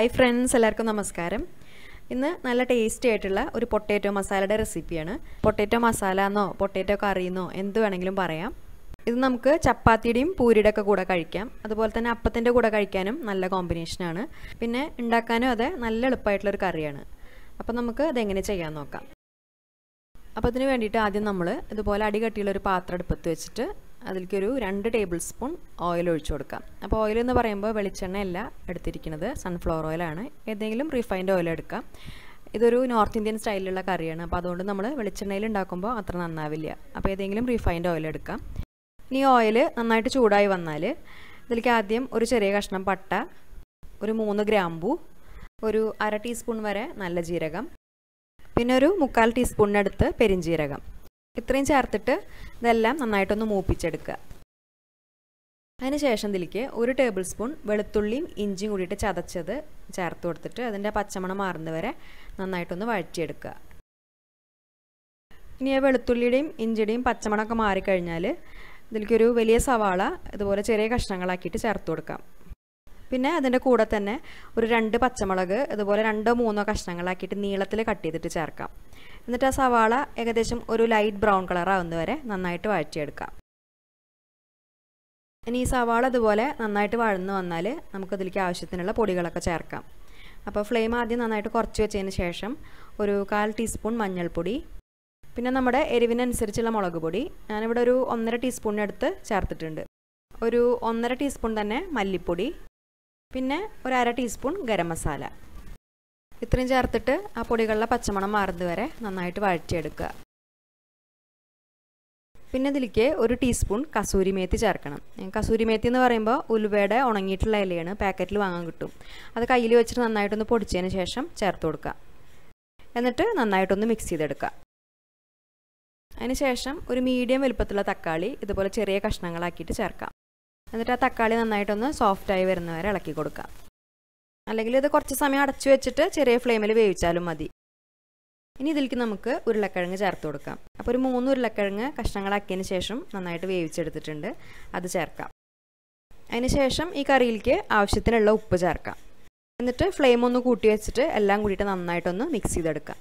hi friends എല്ലാവർക്കും നമസ്കാരം ഇന്ന് നല്ല ടേസ്റ്റി ആയിട്ടുള്ള ഒരു പൊട്ടേറ്റോ മസാലയുടെ റെസിപ്പിയാണ് പൊട്ടേറ്റോ മസാല എന്നോ പൊട്ടേറ്റോ കറിയെന്നോ എന്ത് വേണമെങ്കിലും പറയാം ഇത് നമുക്ക് ചപ്പാത്തിയുടെയും പൂരിയുടെ ഒക്കെ കൂടെ കഴിക്കാം അതുപോലെ തന്നെ അപ്പത്തിൻ്റെ കൂടെ കഴിക്കാനും നല്ല കോമ്പിനേഷനാണ് പിന്നെ ഉണ്ടാക്കാനും അതെ നല്ല എളുപ്പമായിട്ടുള്ളൊരു കറിയാണ് അപ്പോൾ നമുക്ക് അതെങ്ങനെ ചെയ്യാൻ നോക്കാം അപ്പോൾ അതിന് വേണ്ടിയിട്ട് ആദ്യം നമ്മൾ ഇതുപോലെ അടി കട്ടിയുള്ള ഒരു പാത്രം അടുപ്പത്ത് വെച്ചിട്ട് അതിലേക്ക് ഒരു രണ്ട് ടേബിൾ സ്പൂൺ ഓയിൽ ഒഴിച്ചു കൊടുക്കാം അപ്പോൾ ഓയിൽ എന്ന് പറയുമ്പോൾ വെളിച്ചെണ്ണയല്ല എടുത്തിരിക്കുന്നത് സൺഫ്ലവർ ഓയിലാണ് ഏതെങ്കിലും റിഫൈൻഡ് ഓയിൽ എടുക്കാം ഇതൊരു നോർത്ത് ഇന്ത്യൻ സ്റ്റൈലിലുള്ള കറിയാണ് അപ്പോൾ അതുകൊണ്ട് നമ്മൾ വെളിച്ചെണ്ണയിൽ ഉണ്ടാക്കുമ്പോൾ അത്ര നന്നാവില്ല അപ്പോൾ ഏതെങ്കിലും റിഫൈൻഡ് ഓയിൽ എടുക്കാം ഇനി ഓയിൽ നന്നായിട്ട് ചൂടായി വന്നാൽ ഇതിലേക്ക് ആദ്യം ഒരു ചെറിയ കഷ്ണം പട്ട ഒരു മൂന്ന് ഗ്രാമ്പു ഒരു അര ടീസ്പൂൺ വരെ നല്ല ജീരകം പിന്നെ ഒരു മുക്കാൽ ടീസ്പൂണിനടുത്ത് പെരിഞ്ജീരകം ഇത്രയും ചേർത്തിട്ട് ഇതെല്ലാം നന്നായിട്ടൊന്ന് മൂപ്പിച്ചെടുക്കുക അതിനുശേഷം ഇതിലേക്ക് ഒരു ടേബിൾ സ്പൂൺ വെളുത്തുള്ളിയും ഇഞ്ചിയും കൂടിയിട്ട് ചതച്ചത് ചേർത്ത് കൊടുത്തിട്ട് അതിൻ്റെ പച്ചമണം മാറുന്നവരെ നന്നായിട്ടൊന്ന് വഴറ്റിയെടുക്കുക ഇനി ആ വെളുത്തുള്ളിയുടെയും ഇഞ്ചിയുടെയും പച്ചമണമൊക്കെ മാറിക്കഴിഞ്ഞാൽ ഇതിലേക്കൊരു വലിയ സവാള ഇതുപോലെ ചെറിയ കഷ്ണങ്ങളാക്കിയിട്ട് ചേർത്ത് കൊടുക്കാം പിന്നെ അതിൻ്റെ കൂടെ തന്നെ ഒരു രണ്ട് പച്ചമുളക് ഇതുപോലെ രണ്ടോ മൂന്നോ കഷ്ണങ്ങളാക്കിയിട്ട് നീളത്തിൽ കട്ട് ചെയ്തിട്ട് ചേർക്കാം എന്നിട്ട് ആ സവാള ഏകദേശം ഒരു ലൈറ്റ് ബ്രൗൺ കളർ ആവുന്ന വരെ നന്നായിട്ട് വഴറ്റിയെടുക്കാം ഇനി ഈ സവാള ഇതുപോലെ നന്നായിട്ട് വഴന്നു വന്നാൽ നമുക്കതിലേക്ക് ആവശ്യത്തിനുള്ള പൊടികളൊക്കെ ചേർക്കാം അപ്പോൾ ഫ്ലെയിം ആദ്യം നന്നായിട്ട് കുറച്ച് വെച്ചതിന് ശേഷം ഒരു കാൽ ടീസ്പൂൺ മഞ്ഞൾപ്പൊടി പിന്നെ നമ്മുടെ എരിവിനനുസരിച്ചുള്ള മുളക് പൊടി ഞാനിവിടെ ഒരു ഒന്നര ടീസ്പൂണിനടുത്ത് ചേർത്തിട്ടുണ്ട് ഒരു ഒന്നര ടീസ്പൂൺ തന്നെ മല്ലിപ്പൊടി പിന്നെ ഒരു അര ടീസ്പൂൺ ഗരം മസാല ഇത്രയും ചേർത്തിട്ട് ആ പൊടികളിലെ പച്ചമണം മാറുന്നത് വരെ നന്നായിട്ട് വഴറ്റിയെടുക്കുക പിന്നെ ഇതിലേക്ക് ഒരു ടീസ്പൂൺ കസൂരി മേത്തി ചേർക്കണം കസൂരി മേത്തി എന്ന് പറയുമ്പോൾ ഉലുവയുടെ ഉണങ്ങിയിട്ടുള്ള ഇലയാണ് പാക്കറ്റിൽ വാങ്ങാൻ കിട്ടും അത് കയ്യിൽ വെച്ചിട്ട് നന്നായിട്ടൊന്ന് പൊടിച്ചതിന് ശേഷം ചേർത്ത് കൊടുക്കുക എന്നിട്ട് നന്നായിട്ടൊന്ന് മിക്സ് ചെയ്തെടുക്കുക അതിന് ശേഷം ഒരു മീഡിയം വലുപ്പത്തിലുള്ള തക്കാളി ഇതുപോലെ ചെറിയ കഷ്ണങ്ങളാക്കിയിട്ട് ചേർക്കാം എന്നിട്ട് ആ തക്കാളി നന്നായിട്ടൊന്ന് സോഫ്റ്റായി വരുന്നവരെ ഇളക്കി കൊടുക്കാം അല്ലെങ്കിൽ ഇത് കുറച്ച് സമയം അടച്ചു വെച്ചിട്ട് ചെറിയ ഫ്ലെയിമിൽ വേവിച്ചാലും മതി ഇനി ഇതിലേക്ക് നമുക്ക് ഉരുളക്കിഴങ്ങ് ചേർത്ത് കൊടുക്കാം അപ്പോൾ ഒരു മൂന്ന് ഉരുളക്കിഴങ്ങ് കഷ്ണങ്ങളാക്കിയതിന് ശേഷം നന്നായിട്ട് വേവിച്ചെടുത്തിട്ടുണ്ട് അത് ചേർക്കാം അതിന് ശേഷം ഈ കറിയിലേക്ക് ആവശ്യത്തിനുള്ള ഉപ്പ് ചേർക്കാം എന്നിട്ട് ഫ്ലെയിം ഒന്ന് കൂട്ടി വെച്ചിട്ട് എല്ലാം കൂടിയിട്ട് നന്നായിട്ടൊന്ന് മിക്സ് ചെയ്തെടുക്കാം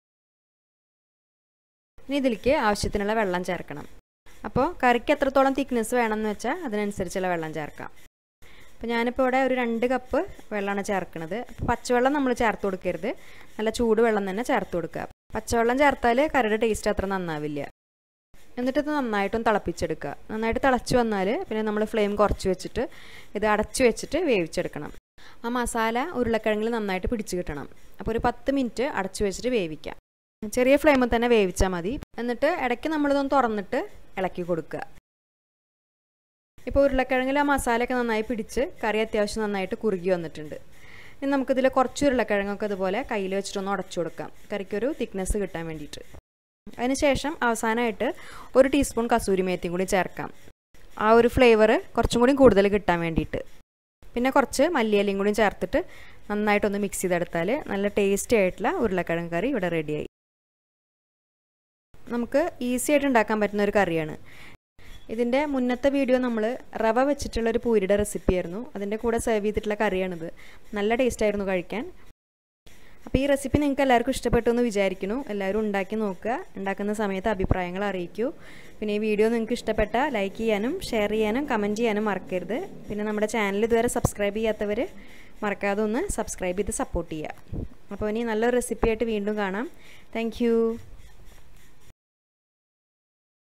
ഇനി ഇതിലേക്ക് ആവശ്യത്തിനുള്ള വെള്ളം ചേർക്കണം അപ്പോൾ കറിക്ക് എത്രത്തോളം തിക്നെസ് വേണമെന്ന് വെച്ചാൽ അതിനനുസരിച്ചുള്ള വെള്ളം ചേർക്കാം അപ്പോൾ ഞാനിപ്പോൾ ഇവിടെ ഒരു രണ്ട് കപ്പ് വെള്ളമാണ് ചേർക്കുന്നത് അപ്പോൾ പച്ചവെള്ളം നമ്മൾ ചേർത്ത് കൊടുക്കരുത് നല്ല ചൂട് വെള്ളം തന്നെ ചേർത്ത് കൊടുക്കുക പച്ചവെള്ളം ചേർത്താൽ കറിയുടെ ടേസ്റ്റ് അത്ര നന്നാവില്ല എന്നിട്ട് ഇത് നന്നായിട്ടും തിളപ്പിച്ചെടുക്കുക നന്നായിട്ട് തിളച്ച് വന്നാൽ പിന്നെ നമ്മൾ ഫ്ലെയിം കുറച്ച് വെച്ചിട്ട് ഇത് അടച്ചു വെച്ചിട്ട് വേവിച്ചെടുക്കണം ആ മസാല ഉരുളക്കിഴങ്ങിൽ നന്നായിട്ട് പിടിച്ച് കിട്ടണം അപ്പോൾ ഒരു പത്ത് മിനിറ്റ് അടച്ചു വെച്ചിട്ട് വേവിക്കാം ചെറിയ ഫ്ലെയിമിൽ തന്നെ വേവിച്ചാൽ മതി എന്നിട്ട് ഇടയ്ക്ക് നമ്മളിതൊന്ന് തുറന്നിട്ട് ഇളക്കി കൊടുക്കുക ഇപ്പോൾ ഉരുളക്കിഴങ്ങിൽ ആ മസാലയൊക്കെ നന്നായി പിടിച്ച് കറി അത്യാവശ്യം നന്നായിട്ട് കുറുകി വന്നിട്ടുണ്ട് ഇനി നമുക്കിതിൽ കുറച്ച് ഉരുളക്കിഴങ്ങൊക്കെ ഇതുപോലെ കയ്യിൽ വെച്ചിട്ടൊന്ന് ഉടച്ചു കൊടുക്കാം കറിക്കൊരു തിക്നെസ് കിട്ടാൻ വേണ്ടിയിട്ട് അതിനുശേഷം അവസാനമായിട്ട് ഒരു ടീസ്പൂൺ കസൂരി മേത്തിയും കൂടി ചേർക്കാം ആ ഒരു ഫ്ലേവർ കുറച്ചും കൂടി കൂടുതൽ കിട്ടാൻ വേണ്ടിയിട്ട് പിന്നെ കുറച്ച് മല്ലിയിലയും കൂടി ചേർത്തിട്ട് നന്നായിട്ടൊന്ന് മിക്സ് ചെയ്തെടുത്താൽ നല്ല ടേസ്റ്റി ആയിട്ടുള്ള ഉരുളക്കിഴങ്ങ് കറി ഇവിടെ റെഡിയായി നമുക്ക് ഈസി ആയിട്ട് ഉണ്ടാക്കാൻ പറ്റുന്ന ഒരു കറിയാണ് ഇതിൻ്റെ മുന്നത്തെ വീഡിയോ നമ്മൾ റവ വെച്ചിട്ടുള്ള ഒരു പൂരിയുടെ റെസിപ്പി ആയിരുന്നു അതിൻ്റെ കൂടെ സെർവ് ചെയ്തിട്ടുള്ള കറിയാണിത് നല്ല ടേസ്റ്റ് ആയിരുന്നു കഴിക്കാൻ അപ്പോൾ ഈ റെസിപ്പി നിങ്ങൾക്ക് എല്ലാവർക്കും ഇഷ്ടപ്പെട്ടു എന്ന് വിചാരിക്കുന്നു എല്ലാവരും ഉണ്ടാക്കി നോക്കുക ഉണ്ടാക്കുന്ന സമയത്ത് അഭിപ്രായങ്ങൾ അറിയിക്കൂ പിന്നെ ഈ വീഡിയോ നിങ്ങൾക്ക് ഇഷ്ടപ്പെട്ട ലൈക്ക് ചെയ്യാനും ഷെയർ ചെയ്യാനും കമൻറ്റ് ചെയ്യാനും മറക്കരുത് പിന്നെ നമ്മുടെ ചാനൽ ഇതുവരെ സബ്സ്ക്രൈബ് ചെയ്യാത്തവർ മറക്കാതെ ഒന്ന് സബ്സ്ക്രൈബ് ചെയ്ത് സപ്പോർട്ട് ചെയ്യുക അപ്പോൾ ഇനി നല്ലൊരു റെസിപ്പി ആയിട്ട് വീണ്ടും കാണാം താങ്ക്